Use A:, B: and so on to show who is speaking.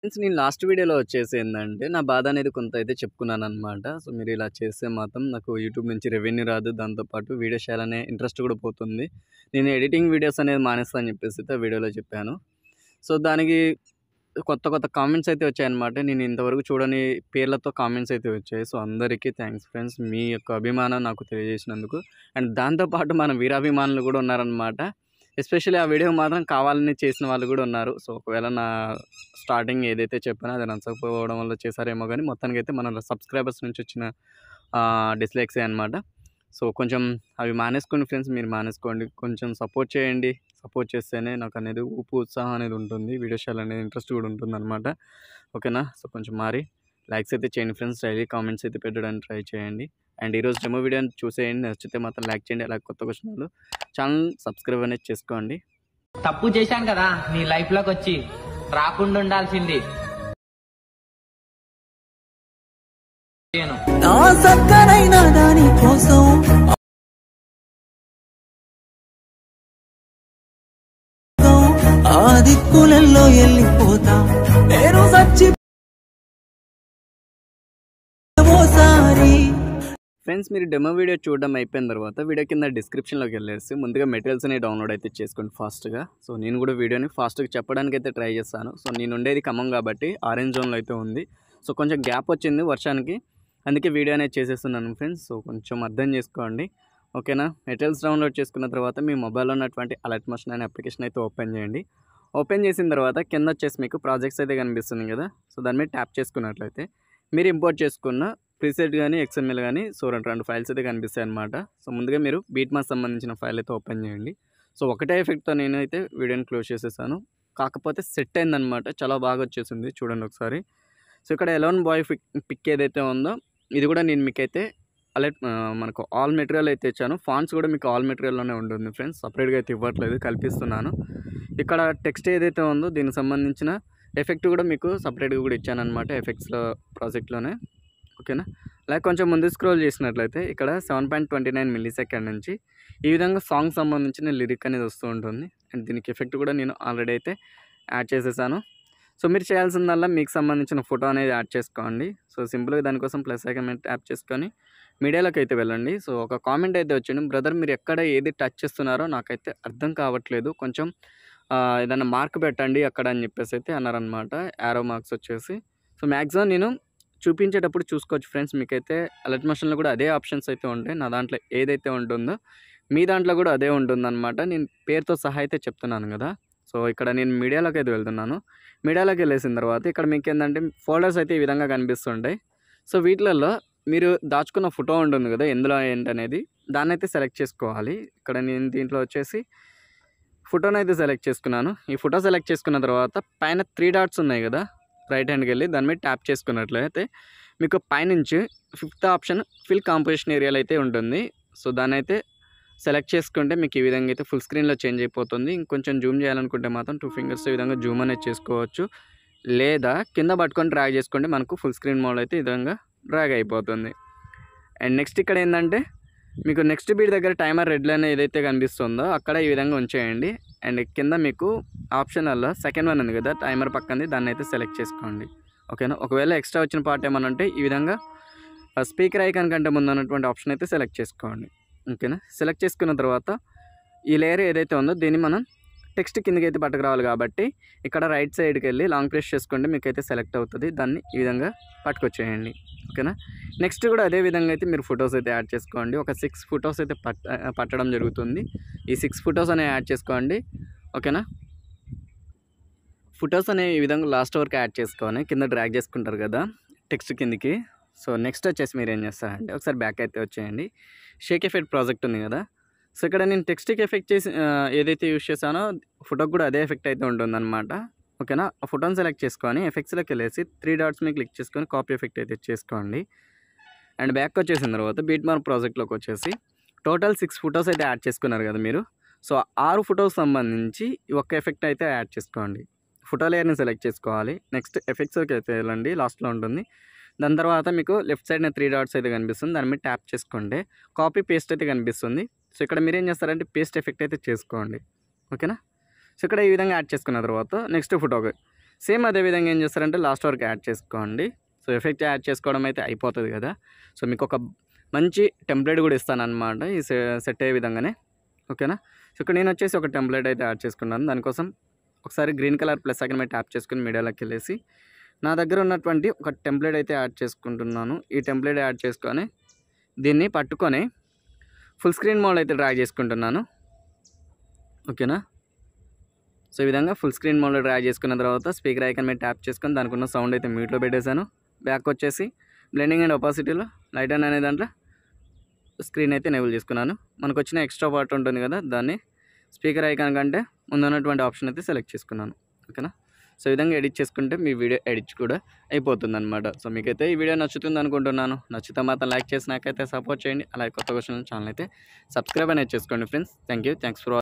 A: Friends నేను last వీడియోలో వచ్చేసి ఏందంటే నా బాధ అనేది కొంత అయితే చెప్పుకున్నాననమాట. సో, మీరు ఇలా చేస్తే మాత్రం నాకు యూట్యూబ్ నుంచి రెవెన్యూ రాదు. దాంతో పాటు వీడియో చేయాలనే ఇంట్రెస్ట్ కూడా పోతుంది. నేను ఎడిటింగ్ వీడియోస్ అనేది మానేస్తా అని చెప్పేసి అయితే ఆ వీడియోలో చెప్పాను. సో, దానికి కొత్త కొత్త కామెంట్స్ అయితే వచ్చాయన్నమాట. నేను ఇంతవరకు చూడని పేర్లతో కామెంట్స్ అయితే వచ్చాయి. సో, అందరికీ థాంక్స్ ఫ్రెండ్స్. మీ యొక్క అభిమానం నాకు తెలియజేసినందుకు. అండ్ దాంతో పాటు మన వీరాభిమానులు కూడా ఉన్నారనమాట. ఎస్పెషల్లీ ఆ వీడియో మాత్రం కావాలని చేసిన వాళ్ళు కూడా ఉన్నారు. సో, ఒకవేళ నా స్టార్టింగ్ ఏదైతే చెప్పానో అది నచ్చకపోవడం వల్ల చేశారేమో గానీ మొత్తానికైతే మన సబ్స్క్రైబర్స్ నుంచి వచ్చిన ఆహ్, డిస్‌లైక్సే అనమాట. సో, కొంచెం అవి మానేసుకోండి ఫ్రెండ్స్. మీరు మానేసుకోండి. కొంచెం సపోర్ట్ చేయండి. సపోర్ట్ చేస్తేనే నాకనేది ఊపు, ఉత్సాహం అనేది ఉంటుంది. వీడియోస్ చేయాలనే ఇంట్రెస్ట్ కూడా ఉంటుందనమాట. ఓకేనా? సో, కొంచెం మారి లైక్స్ అయితే చేయండి ఫ్రెండ్స్. డైలీ కామెంట్స్ అయితే పెట్టడానికి ట్రై చేయండి. అండ్ ఈరోజు డెమో వీడియోని చూసేయండి. నచ్చితే మాత్రం లైక్ చేయండి. అలాగే కొత్తగా వచ్చిన వాళ్ళు ఛానల్ సబ్స్క్రైబ్ అనేది చేసుకోండి.
B: తప్పు చేశాను కదా నీ లైఫ్ లోకి వచ్చి రాకుండా ఉండాల్సింది నేను
C: నా సక్కనైన దాని కోసం ఆ దిక్కులలో వెళ్ళిపోతా నేను సచ్చి ఓసారి
A: ఫ్రెండ్స్ మీరు డెమో వీడియో చూడడం అయిపోయిన తర్వాత వీడియో కింద డిస్క్రిప్షన్లోకి వెళ్ళేసి ముందుగా మెటీరియల్స్ అనేవి డౌన్లోడ్ అయితే చేసుకోండి ఫాస్ట్గా సో నేను కూడా వీడియోని ఫాస్ట్గా చెప్పడానికి అయితే ట్రై చేస్తాను సో నేను ఉండేది ఖమ్మం కాబట్టి ఆరెంజ్ జోన్లో అయితే ఉంది సో కొంచెం గ్యాప్ వచ్చింది వర్షానికి అందుకే వీడియో అనేది చేసేస్తున్నాను ఫ్రెండ్స్ సో కొంచెం అర్థం చేసుకోండి ఓకేనా మెటీరియల్స్ డౌన్లోడ్ చేసుకున్న తర్వాత మీ మొబైల్లో ఉన్నటువంటి అలర్ట్ మోషన్ అనే అప్లికేషన్ అయితే ఓపెన్ చేయండి ఓపెన్ చేసిన తర్వాత కింద వచ్చేసి మీకు ప్రాజెక్ట్స్ అయితే కనిపిస్తుంది కదా సో దాని మీద ట్యాప్ చేసుకున్నట్లయితే మీరు ఇంపోర్ట్ చేసుకున్న ప్రీసెట్ కానీ ఎక్స్ఎంఎల్ కానీ సో రెండు రెండు ఫైల్స్ అయితే కనిపిస్తాయి అనమాట సో ముందుగా మీరు బీట్ మాస్ సంబంధించిన ఫైల్ అయితే ఓపెన్ చేయండి సో ఒకటే ఎఫెక్ట్తో నేనైతే వీడియోని క్లోజ్ చేసేసాను కాకపోతే సెట్ అయిందనమాట చాలా బాగా వచ్చేసింది చూడండి ఒకసారి సో ఇక్కడ ఎలోన్ బాయ్ పిక్ పిక్ ఏదైతే ఉందో ఇది కూడా నేను మీకైతే అలర్ట్ మనకు ఆల్ మెటీరియల్ అయితే ఇచ్చాను ఫాంట్స్ కూడా మీకు ఆల్ మెటీరియల్లోనే ఉంటుంది ఫ్రెండ్స్ సపరేట్గా అయితే ఇవ్వట్లేదు కల్పిస్తున్నాను ఇక్కడ టెక్స్ట్ ఏదైతే ఉందో దీనికి సంబంధించిన ఎఫెక్ట్ కూడా మీకు సపరేట్గా కూడా ఇచ్చాను అనమాట ఎఫెక్ట్స్లో ప్రాజెక్ట్లోనే ఓకేనా అలాగే కొంచెం ముందు స్క్రోల్ చేసినట్లయితే ఇక్కడ seven point twenty nine millisecond నుంచి ఈ విధంగా సాంగ్ సంబంధించిన లిరిక్ అనేది వస్తూ ఉంటుంది అండ్ దీనికి ఎఫెక్ట్ కూడా నేను ఆల్రెడీ అయితే యాడ్ చేసేసాను సో మీరు చేయాల్సిందల్లా మీకు సంబంధించిన ఫోటో అనేది యాడ్ చేసుకోండి సో సింపుల్గా దానికోసం ప్లస్ ఐకన్ మీద ట్యాప్ చేసుకొని మీడియాలోకి అయితే వెళ్ళండి సో ఒక కామెంట్ అయితే వచ్చింది బ్రదర్ మీరు ఎక్కడ ఏది టచ్ చేస్తున్నారో నాకైతే అర్థం కావట్లేదు కొంచెం ఆ, ఏదైనా మార్క్ పెట్టండి అక్కడ అని చెప్పేసి అయితే అన్నారనమాట యారో మార్క్స్ వచ్చేసి సో మ్యాక్సిమం నేను చూపించేటప్పుడు చూసుకోవచ్చు ఫ్రెండ్స్ మీకైతే అలర్ట్ మోషన్లో కూడా అదే ఆప్షన్స్ అయితే ఉంటాయి నా దాంట్లో ఏదైతే ఉంటుందో మీ దాంట్లో కూడా అదే ఉంటుందన్నమాట నేను పేరుతో సహా అయితే చెప్తున్నాను కదా సో ఇక్కడ నేను మీడియాలోకి అయితే వెళ్తున్నాను మీడియాలోకి వెళ్ళేసిన తర్వాత ఇక్కడ మీకు ఏంటంటే ఫోల్డర్స్ అయితే ఈ విధంగా కనిపిస్తుంటాయి సో వీటిలలో మీరు దాచుకున్న ఫోటో ఉంటుంది కదా ఎందులో ఏంటనేది దాన్ని అయితే సెలెక్ట్ చేసుకోవాలి ఇక్కడ నేను దీంట్లో వచ్చేసి ఫోటోని అయితే సెలెక్ట్ చేసుకున్నాను ఈ ఫోటో సెలెక్ట్ చేసుకున్న తర్వాత పైన త్రీ డాట్స్ ఉన్నాయి కదా రైట్ హ్యాండ్కి వెళ్ళి దాని మీద ట్యాప్ చేసుకున్నట్లయితే మీకు పైనుంచి ఫిఫ్త్ ఆప్షన్ ఫిల్ కాంపోజిషన్ ఏరియాలో అయితే ఉంటుంది సో దాన్ని అయితే సెలెక్ట్ చేసుకుంటే మీకు ఈ విధంగా అయితే ఫుల్ స్క్రీన్లో చేంజ్ అయిపోతుంది ఇంకొంచెం జూమ్ చేయాలనుకుంటే మాత్రం టూ ఫింగర్స్ ఈ విధంగా జూమ్ అనేది చేసుకోవచ్చు లేదా కింద పట్టుకొని డ్రాగ్ చేసుకోండి మనకు ఫుల్ స్క్రీన్ మోడ్ అయితే ఈ విధంగా డ్రాగ్ అయిపోతుంది అండ్ నెక్స్ట్ ఇక్కడ ఏంటంటే మీకు నెక్స్ట్ బీట్ దగ్గర టైమర్ రెడ్ లైన్ ఏదైతే కనిపిస్తుందో అక్కడ ఈ విధంగా ఉంచేయండి అండ్ కింద మీకు ఆప్షనల్లో సెకండ్ వన్ ఉంది కదా టైమర్ పక్కనది దాన్ని అయితే సెలెక్ట్ చేసుకోండి ఓకేనా ఒకవేళ ఎక్స్ట్రా వచ్చిన పార్ట్ ఏమన్నా ఉంటే ఈ విధంగా స్పీకర్ ఐకాన్ కంటే ముందు ఉన్నటువంటి ఆప్షన్ అయితే సెలెక్ట్ చేసుకోండి ఓకేనా సెలెక్ట్ చేసుకున్న తర్వాత ఈ లేయర్ ఏదైతే ఉందో దీన్ని మనం టెక్స్ట్ కిందకి అయితే పట్టుకురావాలి కాబట్టి ఇక్కడ రైట్ సైడ్కి వెళ్ళి లాంగ్ ప్రెస్ చేసుకోండి మీకు అయితే సెలెక్ట్ అవుతుంది దాన్ని ఈ విధంగా పట్టుకొచ్చేయండి ఓకేనా నెక్స్ట్ కూడా అదే విధంగా అయితే మీరు ఫొటోస్ అయితే యాడ్ చేసుకోండి ఒక సిక్స్ ఫొటోస్ అయితే పట్ట పట్టడం జరుగుతుంది ఈ సిక్స్ ఫొటోస్ అనేవి యాడ్ చేసుకోండి ఓకేనా ఫొటోస్ అనేవి ఈ విధంగా లాస్ట్ వరకు యాడ్ చేసుకొని కింద డ్రాగ్ చేసుకుంటారు కదా టెక్స్ట్ కిందికి సో నెక్స్ట్ వచ్చేసి మీరు ఏం చేస్తారంటే ఒకసారి బ్యాక్ అయితే వచ్చేయండి షేక్ ఎఫెక్ట్ ప్రాజెక్ట్ ఉంది కదా సో ఇక్కడ నేను టెక్స్ట్కి ఎఫెక్ట్ చేసి ఆ, ఏదైతే యూస్ చేశానో ఫోటోకి కూడా అదే ఎఫెక్ట్ అయితే ఉంటుందన్నమాట ఓకేనా ఆ ఫోటోని సెలెక్ట్ చేసుకొని ఎఫెక్ట్స్లోకి వెళ్ళేసి త్రీ డాట్స్ మీద క్లిక్ చేసుకొని కాపీ ఎఫెక్ట్ అయితే చేసుకోండి అండ్ బ్యాక్ వచ్చేసిన తర్వాత బీట్ మార్క్ ప్రాజెక్ట్లోకి వచ్చేసి టోటల్ సిక్స్ ఫొటోస్ అయితే యాడ్ చేసుకున్నారు కదా మీరు సో ఆరు ఫొటోస్ సంబంధించి ఈ ఒక్క ఎఫెక్ట్ అయితే యాడ్ చేసుకోండి ఫోటో లేయర్ని సెలెక్ట్ చేసుకోవాలి నెక్స్ట్ ఎఫెక్ట్స్కి అయితే వెళ్ళండి లాస్ట్లో ఉంటుంది దాని తర్వాత మీకు లెఫ్ట్ సైడ్న త్రీ డాట్స్ అయితే కనిపిస్తుంది దాని మీద ట్యాప్ చేసుకోండి కాపీ పేస్ట్ అయితే కనిపిస్తుంది సో ఇక్కడ మీరు ఏం చేస్తారంటే పేస్ట్ ఎఫెక్ట్ అయితే చేసుకోండి ఓకేనా సో ఇక్కడ ఈ విధంగా యాడ్ చేసుకున్న తర్వాత నెక్స్ట్ ఫోటోకి సేమ్ అదే విధంగా ఏం చేస్తారంటే లాస్ట్ వరకు యాడ్ చేసుకోండి సో ఎఫెక్ట్ యాడ్ చేసుకోవడం అయితే అయిపోతుంది కదా సో మీకు ఒక మంచి టెంప్లెట్ కూడా ఇస్తాను అనమాట ఈ సెట్ అయ్యే విధంగానే ఓకేనా సో ఇక్కడ నేను వచ్చేసి ఒక టెంప్లెట్ అయితే యాడ్ చేసుకున్నాను దానికోసం ఒకసారి గ్రీన్ కలర్ ప్లస్ సెకండ్ మీద ట్యాప్ చేసుకుని మీడియాలోకి వెళ్ళేసి నా దగ్గర ఉన్నటువంటి ఒక టెంప్లెట్ అయితే యాడ్ చేసుకుంటున్నాను ఈ టెంప్లెట్ యాడ్ చేసుకొని దీన్ని పట్టుకొని ఫుల్ స్క్రీన్ మోడ్ అయితే డ్రా చేసుకుంటున్నాను ఓకేనా సో ఈ విధంగా ఫుల్ స్క్రీన్ మోడ్లో డ్రా చేసుకున్న తర్వాత స్పీకర్ ఐకన్ మీద ట్యాప్ చేసుకొని దానికి ఉన్న సౌండ్ అయితే మ్యూట్లో పెట్టేశాను బ్యాక్ వచ్చేసి బ్లెండింగ్ అండ్ ఒపాసిటీలో లైట్ అండ్ అనే దాంట్లో స్క్రీన్ అయితే ఎనేబుల్ చేసుకున్నాను మనకు వచ్చిన ఎక్స్ట్రా పార్ట్ ఉంటుంది కదా దాన్ని స్పీకర్ ఐకాన్ కంటే ముందు ఉన్నటువంటి ఆప్షన్ అయితే సెలెక్ట్ చేసుకున్నాను ఓకేనా సో ఈ విధంగా ఎడిట్ చేసుకుంటే మీ వీడియో ఎడిట్ కూడా అయిపోతుంది అనమాట సో మీకైతే ఈ వీడియో నచ్చుతుంది అనుకుంటున్నాను నచ్చితే మాత్రం లైక్ చేసి నాకైతే సపోర్ట్ చేయండి అలాగే కొత్త క్వశ్చన్ ఛానల్ అయితే సబ్స్క్రైబ్ అనేది చేసుకోండి friends thank you thanks for